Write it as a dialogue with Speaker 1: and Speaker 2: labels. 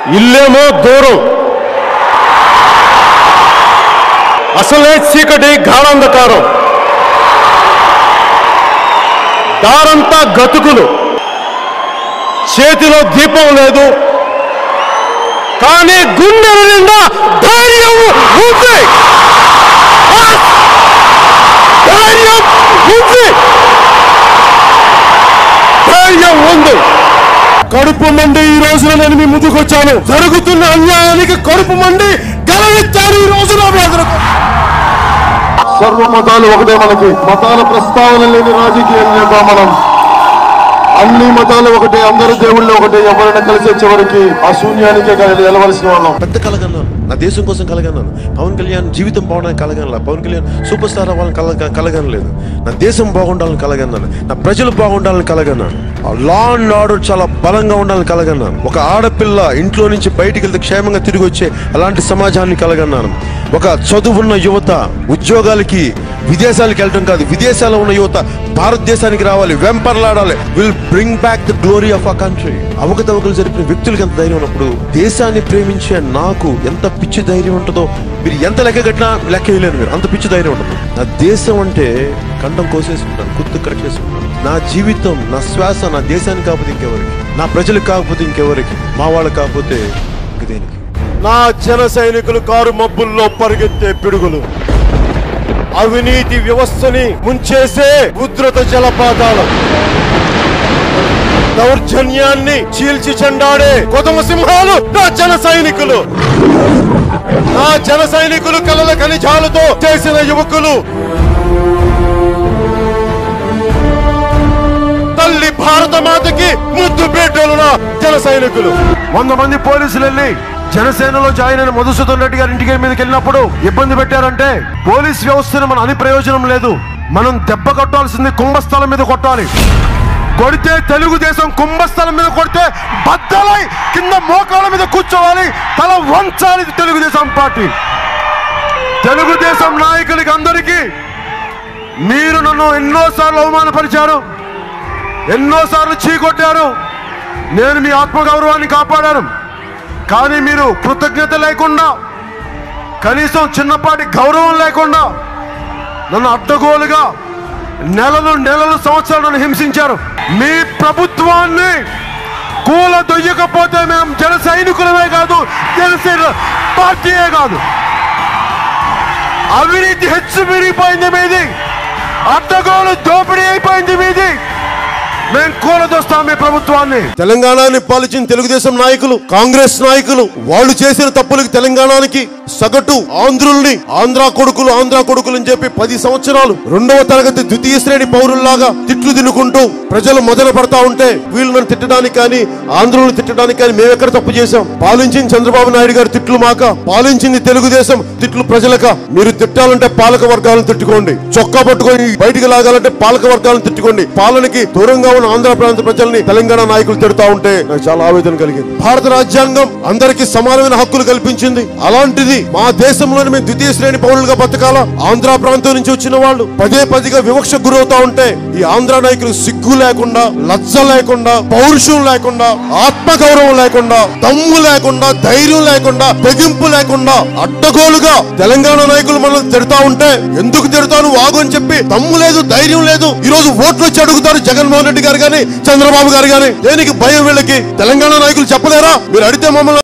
Speaker 1: ఇల్లేమో దూరం అసలే చీకటి గాఢాంధకారం దారంతా గతుకులు చేతిలో దీపం లేదు కానీ గుండెల నిండా ధైర్యం ఉంది ధైర్యం ఉంది ధైర్యం ఉంది కడుపు మండి ఈ రోజున నేను మీ ముందుకు వచ్చాను జరుగుతున్న అన్యాయానికి కడుపు మండి గెలవిచ్చాను ఈ రోజున మీ ఎదురుకు.
Speaker 2: సర్వ మతాలు ఒకటే మనకి మతాల ప్రస్తావన లేని రాజకీయం చేద్దాం మనం అన్ని మతాలు ఒకటే అందరు దేవుళ్ళు ఒకటే ఎవరైనా కలిసి వచ్చేవరకు ఆ శూన్యానికే వెళ్ళవలసిన వాళ్ళం
Speaker 3: పెద్ద కలగన్నాను నా దేశం కోసం కలగన్నాను పవన్ కళ్యాణ్ జీవితం బాగుండాలని కలగనలా పవన్ కళ్యాణ్ సూపర్ స్టార్ అవ్వాలని కలగ కలగనలేదు నా దేశం బాగుండాలని కలగన్నాను నా ప్రజలు బాగుండాలని కలగన్నాను ఆ లా అండ్ ఆర్డర్ చాలా బలంగా ఉండాలని కలగన్నాను ఒక ఆడపిల్ల ఇంట్లో నుంచి బయటికి వెళ్తే క్షేమంగా తిరిగి వచ్చే అలాంటి సమాజాన్ని కలగన్నాను ఒక చదువున్న యువత ఉద్యోగాలకి విదేశాలకు వెళ్ళడం కాదు విదేశాల్లో ఉన్న యువత భారతదేశానికి రావాలి వెంపర్లాడాలి will bring back the glory of a country అవకతవకలు జరిపిన వ్యక్తులకు ఎంత ధైర్యం ఉన్నప్పుడు దేశాన్ని ప్రేమించే నాకు ఎంత పిచ్చి ధైర్యం ఉంటుందో మీరు ఎంత లెక్క కట్టినా లెక్క వేయలేరు మీరు అంత పిచ్చి ధైర్యం ఉంటుంది నా దేశం అంటే కంఠం కోసేసుకుంటాను కుత్తు కట్ చేసుకుంటాను నా జీవితం నా శ్వాస నా దేశానికి కాకపోతే ఇంకెవరికి నా ప్రజలకు కాకపోతే ఇంకెవరికి మా వాళ్ళకి కాకపోతే ఇంక దేనికి
Speaker 1: నా జన సైనికులు కారు మబ్బుల్లో పరిగెత్తే పిడుగులు అవినీతి వ్యవస్థని ముంచేసే ఉధృత జలపాతాలు దౌర్జన్యాన్ని చీల్చి చెండాడే కొదమ సింహాలు నా జన సైనికులు నా జన సైనికులు కలల ఖనిజాలతో చేసిన యువకులు తల్లి భారత మాతకి ముద్దు బిడ్డలు నా జన సైనికులు
Speaker 2: వంద మంది పోలీసులు వెళ్ళి జనసేనలో జాయిన్ అయిన మధుసూదన్ రెడ్డి గారి ఇంటికి మీదకి వెళ్ళినప్పుడు ఇబ్బంది పెట్టారంటే పోలీస్ వ్యవస్థను మన అని ప్రయోజనం లేదు మనం దెబ్బ కొట్టాల్సింది కుంభస్థలం మీద కొట్టాలి కొడితే తెలుగుదేశం కుంభస్థలం మీద కొడితే బద్దలై కింద మోకాళ్ళ మీద కూర్చోవాలి తల వంచాలి తెలుగుదేశం పార్టీ తెలుగుదేశం నాయకులకి అందరికీ మీరు నన్ను ఎన్నోసార్లు అవమానపరిచారు ఎన్నోసార్లు చీకొట్టారు నేను మీ ఆత్మగౌరవాన్ని కాపాడాను కానీ మీరు కృతజ్ఞత లేకుండా కనీసం చిన్నపాటి గౌరవం లేకుండా నన్ను అడ్డగోలుగా నెలలు నెలలు సంవత్సరాలు నన్ను హింసించారు మీ ప్రభుత్వాన్ని కూల దొయ్యకపోతే మేము జన సైనికులమే కాదు జనసేన పార్టీయే కాదు అవినీతి హెచ్చు పెరిగిపోయింది మీది అడ్డగోలు దోపిడీ అయిపోయింది మీది మేము కూలదొస్తాం మీ ప్రభుత్వాన్ని
Speaker 1: తెలంగాణని పాలించిన తెలుగుదేశం నాయకులు కాంగ్రెస్ నాయకులు వాళ్ళు చేసిన తప్పులకి తెలంగాణకి సగటు ఆంధ్రుల్ని ఆంధ్ర కొడుకులు ఆంధ్ర కొడుకులు అని చెప్పి పది సంవత్సరాలు రెండవ తరగతి ద్వితీయ శ్రేణి పౌరుల్లాగా తిట్లు తినుకుంటూ ప్రజలు మొదలు పడతా ఉంటే వీళ్ళని తిట్టడానికి కానీ ఆంధ్రులను తిట్టడానికి కానీ మేము ఎక్కడ తప్పు చేశాం పాలించింది చంద్రబాబు నాయుడు గారు తిట్లు మాక పాలించింది తెలుగుదేశం తిట్లు ప్రజలక మీరు తిట్టాలంటే పాలక వర్గాలను తిట్టుకోండి చొక్కా పట్టుకొని బయటికి లాగాలంటే పాలక వర్గాలను తిట్టుకోండి పాలనకి దూరంగా ఉన్న ఆంధ్ర ప్రాంత ప్రజల్ని తెలంగాణ నాయకులు తిడతా ఉంటే నాకు చాలా ఆవేదన కలిగింది భారత రాజ్యాంగం అందరికీ సమానమైన హక్కులు కల్పించింది అలాంటిది మా దేశంలోని మేము ద్వితీయ శ్రేణి పౌరులుగా బతకాలా ఆంధ్ర ప్రాంతం నుంచి వచ్చిన వాళ్ళు పదే పదిగా వివక్ష గురవుతా ఉంటే ఈ ఆంధ్ర నాయకులు సిగ్గు లేకుండా లజ్జ లేకుండా పౌరుషం లేకుండా ఆత్మ గౌరవం లేకుండా దమ్ము లేకుండా ధైర్యం లేకుండా తెగింపు లేకుండా అడ్డగోలుగా తెలంగాణ నాయకులు మనల్ని తిడతా ఉంటే ఎందుకు తిడతాను వాగు అని చెప్పి దమ్ము లేదు ధైర్యం లేదు ఈ రోజు ఓట్లు వచ్చి అడుగుతారు జగన్మోహన్ రెడ్డి గారు గాని చంద్రబాబు గారు గాని దేనికి భయం వీళ్ళకి తెలంగాణ నాయకులు చెప్పలేరా మీరు అడిగితే మమ్మల్ని